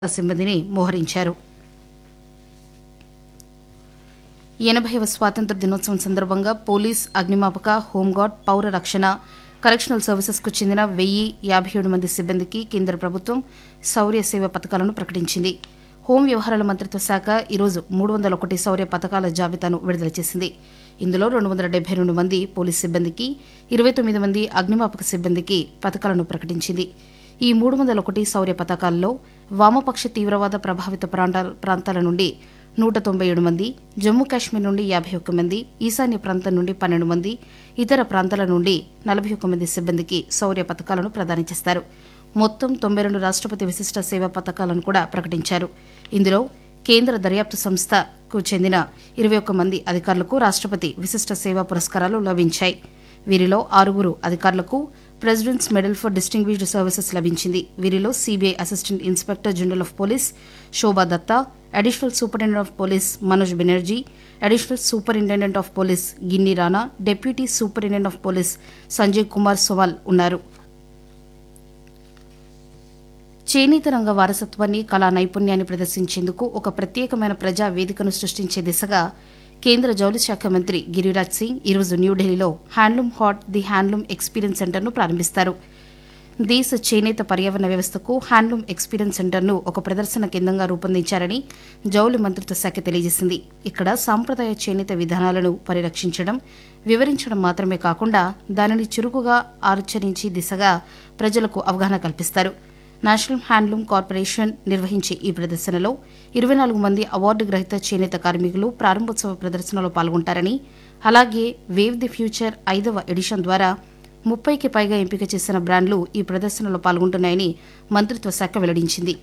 సిబ్బందిని మోహరించారు ఎనభైవ స్వాతంత్ర దినోత్సవం సందర్భంగా పోలీస్ అగ్నిమాపక హోంగార్డ్ పౌర రక్షణ కరెక్షనల్ సర్వీసెస్కు చెందిన వెయ్యి యాభై ఏడు మంది సిబ్బందికి కేంద్ర ప్రభుత్వం శౌర్య సేవ పథకాలను ప్రకటించింది హోం వ్యవహారాల మంత్రిత్వ శాఖ ఈరోజు మూడు వందల ఒకటి శౌర్య పథకాల జాబితాను విడుదల చేసింది ఇందులో రెండు వందల డెబ్బై రెండు మంది పోలీస్ సిబ్బందికి ఇరవై తొమ్మిది మంది అగ్నిమాపక సిబ్బందికి పథకాలను ప్రకటించింది ఈ మూడు వందల ఒకటి శౌర్య పథకాల్లో వామపక్ష తీవ్రవాద ప్రభావిత ప్రాంతాల ప్రాంతాల నుండి నూట తొంభై ఏడు మంది జమ్మూ కాశ్మీర్ నుండి యాభై ఒక్క మంది ఈశాన్య ప్రాంతం నుండి పన్నెండు మంది ఇతర ప్రాంతాల నుండి నలభై ఒక్క మంది సిబ్బందికి శౌర్య పథకాలను ప్రదానం చేస్తారు మొత్తం తొంభై రెండు రాష్ట్రపతి విశిష్ట సేవా పథకాలను కూడా ప్రకటించారు ఇందులో కేంద్ర దర్యాప్తు సంస్థకు చెందిన ఇరవై ఒక్క మంది అధికారులకు రాష్ట్రపతి విశిష్ట సేవా పురస్కారాలు లభించాయి వీరిలో ఆరుగురు అధికారులకు president's medal for distinguished services లభించింది వీరిలో CBI assistant inspector general of police Shobha Datta additional superintendent of police Manoj Banerjee additional superintendent of police Ginni Rana deputy superintendent of police Sanjay Kumar Sowal ఉన్నారు చేనేత రంగ వారసత్వాన్ని కళా నైపుణ్యాన్ని ప్రదర్శించేందుకు ఒక ప్రత్యేకమైన ప్రజా వేదికను సృష్టించే దిశగా కేంద్ర జౌళి శాఖ మంత్రి గిరిరాజ్ సింగ్ ఈరోజు న్యూఢిల్లీలో handloom Haat the handloom experience సెంటర్ను ప్రారంభిస్తారు దేశ చేనేత పర్యావరణ వ్యవస్థకు హ్యాండ్లూమ్ ఎక్స్పీరియన్స్ సెంటర్ను ఒక ప్రదర్శన కేంద్రంగా రూపొందించారని జౌళి మంత్రిత్వ శాఖ తెలియజేసింది ఇక్కడ సాంప్రదాయ చేనేత విధానాలను పరిరక్షించడం వివరించడం మాత్రమే కాకుండా దానిని చురుకుగా ఆచరించి దిశగా ప్రజలకు అవగాహన కల్పిస్తారు నేషనల్ హ్యాండ్లూమ్ కార్పొరేషన్ నిర్వహించే ఈ ప్రదర్శనలో ఇరవై నాలుగు మంది అవార్డు గ్రహీత చేనేత కార్మికులు ప్రారంభోత్సవ ప్రదర్శనలో పాల్గొంటారని అలాగే వేవ్ ది ఫ్యూచర్ ఐదవ ఎడిషన్ ద్వారా ముప్పైకి పైగా ఎంపిక చేసిన బ్రాండ్లు ఈ ప్రదర్శనలో పాల్గొంటున్నాయని మంత్రిత్వ శాఖ వెల్లడించింది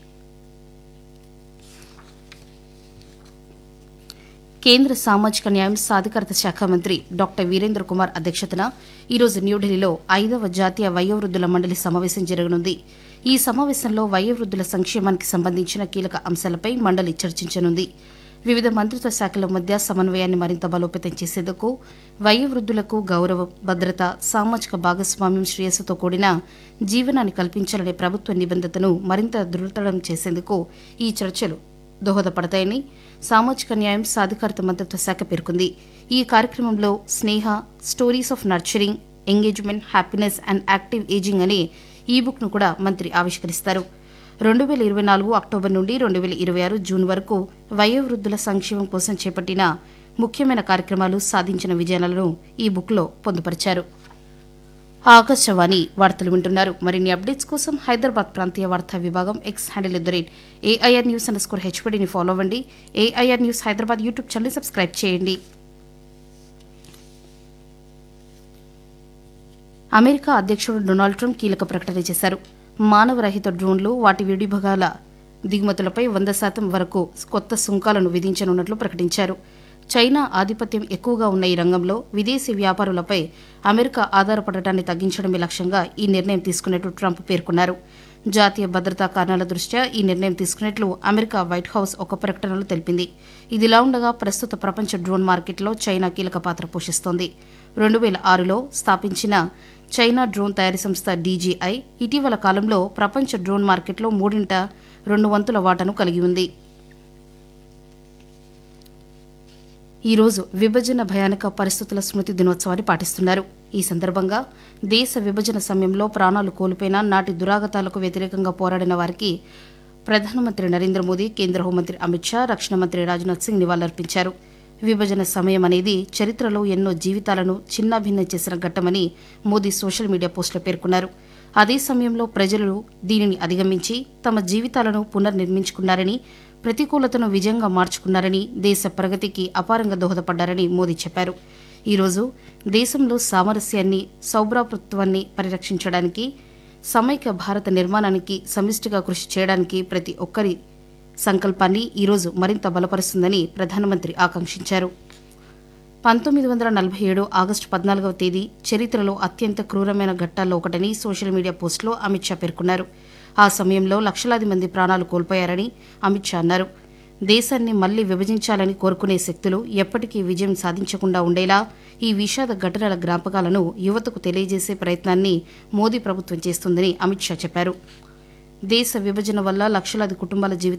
కేంద్ర సామాజిక న్యాయం సాధికారత శాఖ మంత్రి డాక్టర్ వీరేంద్ర కుమార్ అధ్యక్షతన ఈరోజు న్యూఢిల్లీలో ఐదవ జాతీయ వయోవృద్ధుల మండలి సమావేశం జరగనుంది ఈ సమావేశంలో వయోవృద్ధుల సంక్షేమానికి సంబంధించిన కీలక అంశాలపై మండలి చర్చించనుంది వివిధ మంత్రిత్వ శాఖల మధ్య సమన్వయాన్ని మరింత బలోపేతం చేసేందుకు వయోవృద్ధులకు గౌరవం భద్రత సామాజిక భాగస్వామ్యం శ్రేయస్సుతో కూడిన జీవనాన్ని కల్పించాలనే ప్రభుత్వ నిబంధతను మరింత దృఢతరం చేసేందుకు ఈ చర్చలు దోహదపడతాయని సామాజిక న్యాయం సాధికారత మంత్రిత్వ శాఖ పేర్కొంది ఈ కార్యక్రమంలో Sneha stories of nurturing engagement happiness and active ageing అనే ఈ బుక్ ను కూడా మంత్రి ఆవిష్కరిస్తారు రెండు వేల ఇరవై నాలుగు అక్టోబర్ నుండి రెండు వేల ఇరవై ఆరు జూన్ వరకు వయోవృద్ధుల సంక్షేమం కోసం చేపట్టిన ముఖ్యమైన కార్యక్రమాలు సాధించిన విజయాలను ఈ బుక్లో పొందుపరిచారు ఆకాశవాణి వార్తలు వింటున్నారు మరిన్ని అప్డేట్స్ కోసం హైదరాబాద్ ప్రాంతీయ వార్తా విభాగం X handle at the rate AIR news underscore హెచ్పీడీని ఫాలో అవ్వండి AIR news Hyderabad YouTube channel subscribe చేయండి అమెరికా అధ్యక్షుడు డొనాల్డ్ ట్రంప్ కీలక ప్రకటన చేశారు మానవరహిత డ్రోన్లు వాటి విడిభాగాల దిగుమతులపై వంద శాతం వరకు కొత్త సుంకాలను విధించనున్నట్లు ప్రకటించారు చైనా ఆధిపత్యం ఎక్కువగా ఉన్న ఈ రంగంలో విదేశీ వ్యాపారులపై అమెరికా ఆధారపడటాన్ని తగ్గించడమే లక్ష్యంగా ఈ నిర్ణయం తీసుకున్నట్లు ట్రంప్ పేర్కొన్నారు జాతీయ భద్రతా కారణాల దృష్ట్యా ఈ నిర్ణయం తీసుకున్నట్లు అమెరికా వైట్ హౌస్ ఒక ప్రకటనలో తెలిపింది ఇదిలా ఉండగా ప్రస్తుత ప్రపంచ డ్రోన్ మార్కెట్లో చైనా కీలక పాత్ర పోషిస్తోంది రెండు వేల ఆరులో స్థాపించిన చైనా డ్రోన్ తయారీ సంస్థ డీజీఐ ఇటీవల కాలంలో ప్రపంచ డ్రోన్ మార్కెట్లో మూడింట రెండు వంతుల వాటాను కలిగి ఉంది ఈ రోజు విభజన భయానక పరిస్థితుల స్మృతి దినోత్సవాన్ని పాటిస్తున్నారు ఈ సందర్భంగా దేశ విభజన సమయంలో ప్రాణాలు కోల్పోయిన నాటి దురాగతాలకు వ్యతిరేకంగా పోరాడిన వారికి ప్రధానమంత్రి నరేంద్ర మోదీ కేంద్ర హోంమంత్రి అమిత్ షా రక్షణ మంత్రి రాజ్నాథ్ సింగ్ నివాళులర్పించారు విభజన సమయం అనేది చరిత్రలో ఎన్నో జీవితాలను చిన్నాభిన్నం చేసిన ఘట్టమని మోదీ సోషల్ మీడియా పోస్టులో పేర్కొన్నారు అదే సమయంలో ప్రజలు దీనిని అధిగమించి తమ జీవితాలను పునర్నిర్మించుకున్నారని ప్రతికూలతను విజయంగా మార్చుకున్నారని దేశ ప్రగతికి అపారంగా దోహదపడ్డారని మోదీ చెప్పారు ఈరోజు దేశంలో సామరస్యాన్ని సౌభ్రాతృత్వాన్ని పరిరక్షించడానికి సమైక్య భారత నిర్మాణానికి సమిష్టిగా కృషి చేయడానికి ప్రతి ఒక్కరి సంకల్పాన్ని ఈరోజు మరింత బలపరుస్తుందని ప్రధానమంత్రి ఆకాంక్షించారు పంతొమ్మిది వందల నలభై ఏడు ఆగస్టు పద్నాలుగవ తేదీ చరిత్రలో అత్యంత క్రూరమైన ఘట్టాల్లో ఒకటని సోషల్ మీడియా పోస్టులో అమిత్ షా పేర్కొన్నారు ఆ సమయంలో లక్షలాది మంది ప్రాణాలు కోల్పోయారని అమిత్ షా అన్నారు దేశాన్ని మళ్లీ విభజించాలని కోరుకునే శక్తులు ఎప్పటికీ విజయం సాధించకుండా ఉండేలా ఈ విషాద ఘటనల జ్ఞాపకాలను యువతకు తెలియజేసే ప్రయత్నాన్ని మోదీ ప్రభుత్వం చేస్తుందని అమిత్ షా చెప్పారు దేశ విభజన వల్ల లక్షలాది కుటుంబాల జీవితాలు